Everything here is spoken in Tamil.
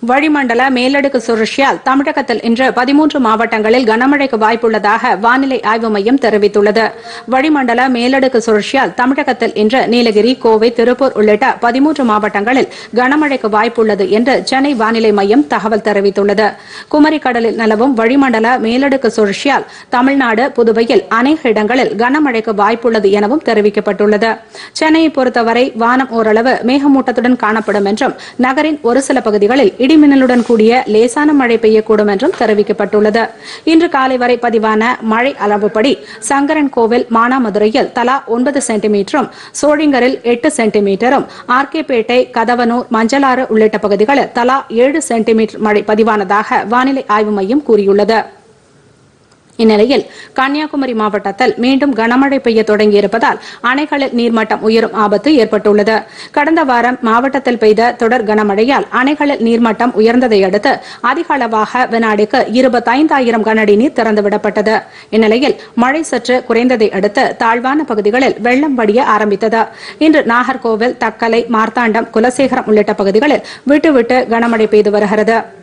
வளிமண்டல மேலடுக்கு சுழற்சியால் தமிழகத்தில் இன்று பதிமூன்று மாவட்டங்களில் கனமழைக்கு வாய்ப்புள்ளதாக வானிலை ஆய்வு மையம் தெரிவித்துள்ளது வளிமண்டல மேலடுக்கு சுழற்சியால் தமிழகத்தில் இன்று நீலகிரி கோவை திருப்பூர் உள்ளிட்ட பதிமூன்று மாவட்டங்களில் கனமழைக்கு வாய்ப்புள்ளது என்று சென்னை வானிலை மையம் தகவல் தெரிவித்துள்ளது குமரிக்கடலில் நிலவும் வளிமண்டல மேலடுக்கு சுழற்சியால் தமிழ்நாடு புதுவையில் அநேக இடங்களில் கனமழைக்கு வாய்ப்புள்ளது எனவும் தெரிவிக்கப்பட்டுள்ளது சென்னையை பொறுத்தவரை வானம் ஓரளவு மேகமூட்டத்துடன் காணப்படும் என்றும் நகரின் ஒரு சில பகுதிகளில் இடிமின்னலுடன் கூடிய லேசான மழை பெய்யக்கூடும் என்றும் தெரிவிக்கப்பட்டுள்ளது இன்று காலை வரை பதிவான மழை அளவுப்படி சங்கரன் கோவில் மானாமதுரையில் தலா ஒன்பது சென்டிமீட்டரும் சோழிங்கரில் எட்டு சென்டிமீட்டரும் ஆர்கேபேட்டை கதவனூர் மஞ்சளாறு உள்ளிட்ட பகுதிகளில் தலா ஏழு சென்டிமீட்டர் மழை பதிவானதாக வானிலை ஆய்வு மையம் கூறியுள்ளது இந்நிலையில் கன்னியாகுமரி மாவட்டத்தில் மீண்டும் கனமழை பெய்ய தொடங்கியிருப்பதால் அணைகளில் நீர்மட்டம் உயரும் ஆபத்து ஏற்பட்டுள்ளது கடந்த வாரம் மாவட்டத்தில் பெய்த தொடர் கனமழையால் அணைகளில் நீர்மட்டம் உயர்ந்ததை அடுத்து அதிக அளவாக வினாடிக்கு இருபத்தைந்தாயிரம் கனஅடி நீர் திறந்துவிடப்பட்டது இந்நிலையில் மழை சற்று குறைந்ததை அடுத்து தாழ்வான பகுதிகளில் வெள்ளம் வடிய ஆரம்பித்தது இன்று நாகர்கோவில் தக்கலை மார்த்தாண்டம் குலசேகரம் உள்ளிட்ட பகுதிகளில் விட்டு விட்டு கனமழை பெய்து வருகிறது